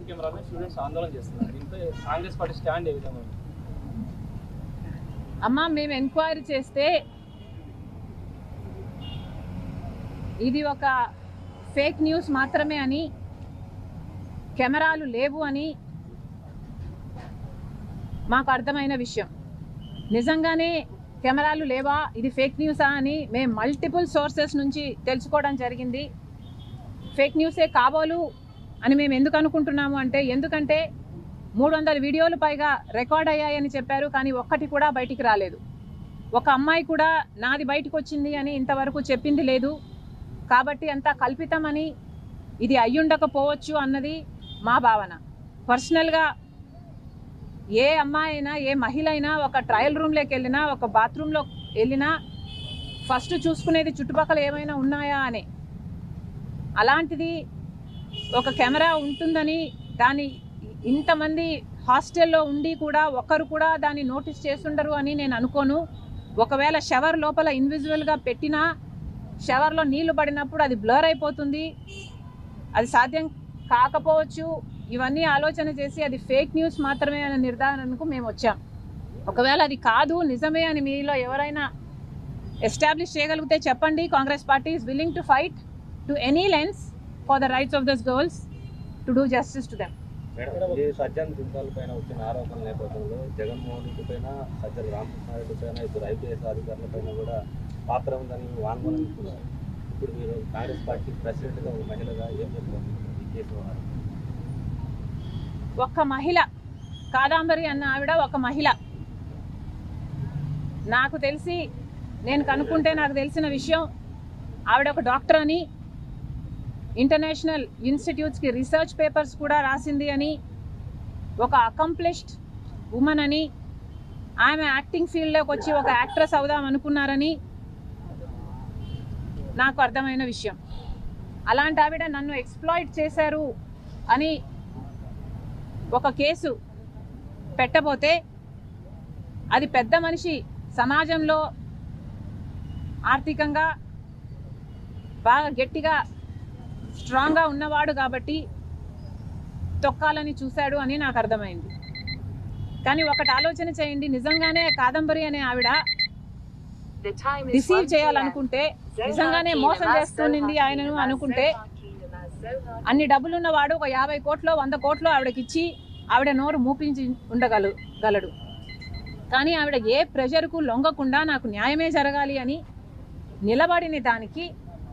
కెమెరాల స్టూడెంట్స్ ఆందోళన చేస్తున్నారు దీంతో కాంగ్రెస్ పార్టీ స్టాండ్ ఏ విధంగా ఉంది అమ్మ మేము ఎంక్వైరీ చేస్తే ఇది ఒక ఫేక్ న్యూస్ మాత్రమే అని కెమెరాలు లేవు అని మాకు అర్థమైన విషయం నిజంగానే కెమెరాలు లేవా ఇది ఫేక్ న్యూసా అని మేము మల్టిపుల్ సోర్సెస్ నుంచి తెలుసుకోవడం జరిగింది ఫేక్ న్యూసే కాబోలు అని మేము ఎందుకు అనుకుంటున్నాము అంటే ఎందుకంటే మూడు వందల వీడియోలు పైగా రికార్డ్ అయ్యాయని చెప్పారు కానీ ఒక్కటి కూడా బయటికి రాలేదు ఒక అమ్మాయి కూడా నాది బయటకు వచ్చింది అని ఇంతవరకు చెప్పింది లేదు కాబట్టి అంతా కల్పితమని ఇది అయ్యుండకపోవచ్చు అన్నది మా భావన పర్సనల్గా ఏ అమ్మాయి అయినా ఏ మహిళ అయినా ఒక ట్రయల్ రూమ్లోకి వెళ్ళినా ఒక బాత్రూంలో వెళ్ళినా ఫస్ట్ చూసుకునేది చుట్టుపక్కల ఏమైనా ఉన్నాయా అని అలాంటిది ఒక కెమెరా ఉంటుందని దాని ఇంతమంది హాస్టల్లో ఉండి కూడా ఒక్కరు కూడా దాన్ని నోటీస్ చేస్తుండరు అని నేను అనుకోను ఒకవేళ షవర్ లోపల ఇన్విజువల్గా పెట్టినా షవర్లో నీళ్లు పడినప్పుడు అది బ్లర్ అయిపోతుంది అది సాధ్యం కాకపోవచ్చు ఇవన్నీ ఆలోచన చేసి అది ఫేక్ న్యూస్ మాత్రమే అనే నిర్ధారణకు మేము వచ్చాం ఒకవేళ అది కాదు నిజమే అని మీలో ఎవరైనా ఎస్టాబ్లిష్ చేయగలిగితే చెప్పండి Congress party is willing to fight to any lengths for the rights of these girls to do justice to them madam ఈ సజ్జన్ జిందాల్ పైన వచ్చిన ఆరోపణల నేపథ్యంలో జగన్మోహన్ రెడ్డి పైన సజ్జల రామకృష్ణారెడ్డి పైన ఇద్దరు ఐపీఎస్ అధికారుల పైన కూడా పాత్ర ఉందని వాంగ్మూలం ఇస్తున్నారు ఇప్పుడు మీరు కాంగ్రెస్ పార్టీ ప్రెసిడెంట్గా ఒక మహిళగా ఏం చెప్తారు ఈ కేసు వ్యవహారం ఒక్క మహిళ కాదాంబరి అన్న ఆవిడ ఒక మహిళ నాకు తెలిసి నేను కనుక్కుంటే నాకు తెలిసిన విషయం ఆవిడ ఒక డాక్టర్ అని ఇంటర్నేషనల్ ఇన్స్టిట్యూట్స్కి రీసెర్చ్ పేపర్స్ కూడా రాసింది అని ఒక అకంప్లిష్డ్ ఉమెన్ అని ఆమె యాక్టింగ్ ఫీల్డ్లోకి వచ్చి ఒక యాక్ట్రెస్ అవుదాం అనుకున్నారని నాకు అర్థమైన విషయం అలాంటి ఆవిడ నన్ను ఎక్స్ప్లాయిట్ చేశారు అని ఒక కేసు పెట్టబోతే అది పెద్ద మనిషి సమాజంలో ఆర్థికంగా బాగా గట్టిగా స్ట్రాంగ్గా ఉన్నవాడు కాబట్టి తొక్కాలని చూశాడు అని నాకు అర్థమైంది కానీ ఒకటి ఆలోచన చేయండి నిజంగానే కాదంబరి అనే ఆవిడ రిసీవ్ చేయాలనుకుంటే నిజంగానే మోసం చేస్తుంది ఆయనను అనుకుంటే అన్ని డబ్బులు ఉన్నవాడు ఒక యాభై కోట్లు వంద కోట్లు ఆవిడకి ఇచ్చి ఆవిడ నోరు మూపించి ఉండగలు గలడు కానీ ఆవిడ ఏ ప్రెషర్కు లొంగకుండా నాకు న్యాయమే జరగాలి అని నిలబడిన దానికి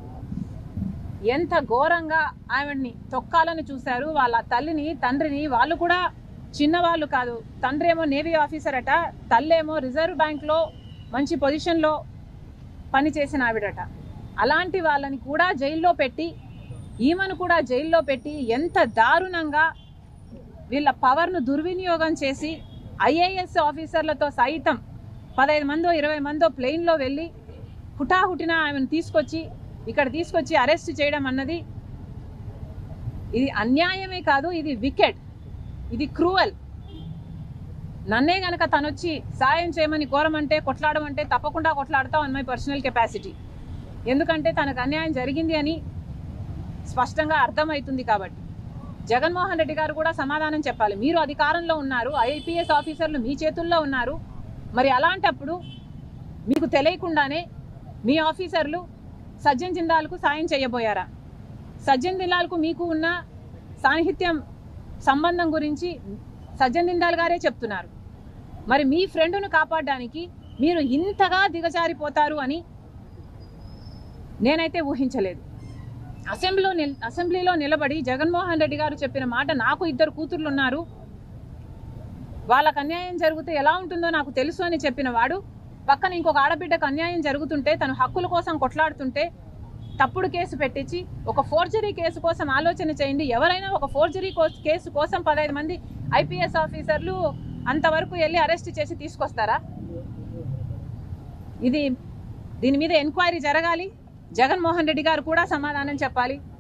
ఎంత ఘోరంగా ఆవిడ్ని తొక్కాలని చూశారు వాళ్ళ తల్లిని తండ్రిని వాళ్ళు కూడా చిన్నవాళ్ళు కాదు తండ్రి ఏమో నేవీ ఆఫీసర్ అట తల్లేమో రిజర్వ్ బ్యాంక్లో మంచి పొజిషన్లో పనిచేసిన ఆవిడట అలాంటి వాళ్ళని కూడా జైల్లో పెట్టి ఈమెను కూడా జైల్లో పెట్టి ఎంత దారుణంగా వీళ్ళ పవర్ను దుర్వినియోగం చేసి ఐఏఎస్ ఆఫీసర్లతో సైతం పదహైదు మందో ఇరవై మందో ప్లెయిన్లో వెళ్ళి హుటాహుటిన ఆమెను తీసుకొచ్చి ఇక్కడ తీసుకొచ్చి అరెస్ట్ చేయడం అన్నది ఇది అన్యాయమే కాదు ఇది వికెట్ ఇది క్రూవల్ నన్నే గనక తనొచ్చి సాయం చేయమని కోరమంటే కొట్లాడమంటే తప్పకుండా కొట్లాడతాం అన్ మై పర్సనల్ కెపాసిటీ ఎందుకంటే తనకు అన్యాయం జరిగింది అని స్పష్టంగా అర్థమవుతుంది కాబట్టి జగన్మోహన్ రెడ్డి గారు కూడా సమాధానం చెప్పాలి మీరు అధికారంలో ఉన్నారు ఐపీఎస్ ఆఫీసర్లు మీ చేతుల్లో ఉన్నారు మరి అలాంటప్పుడు మీకు తెలియకుండానే మీ ఆఫీసర్లు సజ్జన్ జిందాల్కు సాయం చేయబోయారా సజ్జన్ జిందాల్కు మీకు ఉన్న సాహిత్యం సంబంధం గురించి సజ్జన్ జిందాల్ గారే చెప్తున్నారు మరి మీ ఫ్రెండ్ను కాపాడడానికి మీరు ఇంతగా దిగజారిపోతారు అని నేనైతే ఊహించలేదు అసెంబ్లీలో నిల్ అసెంబ్లీలో నిలబడి జగన్మోహన్ రెడ్డి గారు చెప్పిన మాట నాకు ఇద్దరు కూతుర్లు ఉన్నారు వాళ్ళకు అన్యాయం జరిగితే ఎలా ఉంటుందో నాకు తెలుసు అని చెప్పిన వాడు పక్కన ఇంకొక ఆడబిడ్డకు అన్యాయం జరుగుతుంటే తను హక్కుల కోసం కొట్లాడుతుంటే తప్పుడు కేసు పెట్టించి ఒక ఫోర్జరీ కేసు కోసం ఆలోచన చేయండి ఎవరైనా ఒక ఫోర్జరీ కేసు కోసం పదహైదు మంది ఐపీఎస్ ఆఫీసర్లు అంతవరకు వెళ్ళి అరెస్ట్ చేసి తీసుకొస్తారా ఇది దీని మీద ఎంక్వైరీ జరగాలి జగన్మోహన్ రెడ్డి గారు కూడా సమాధానం చెప్పాలి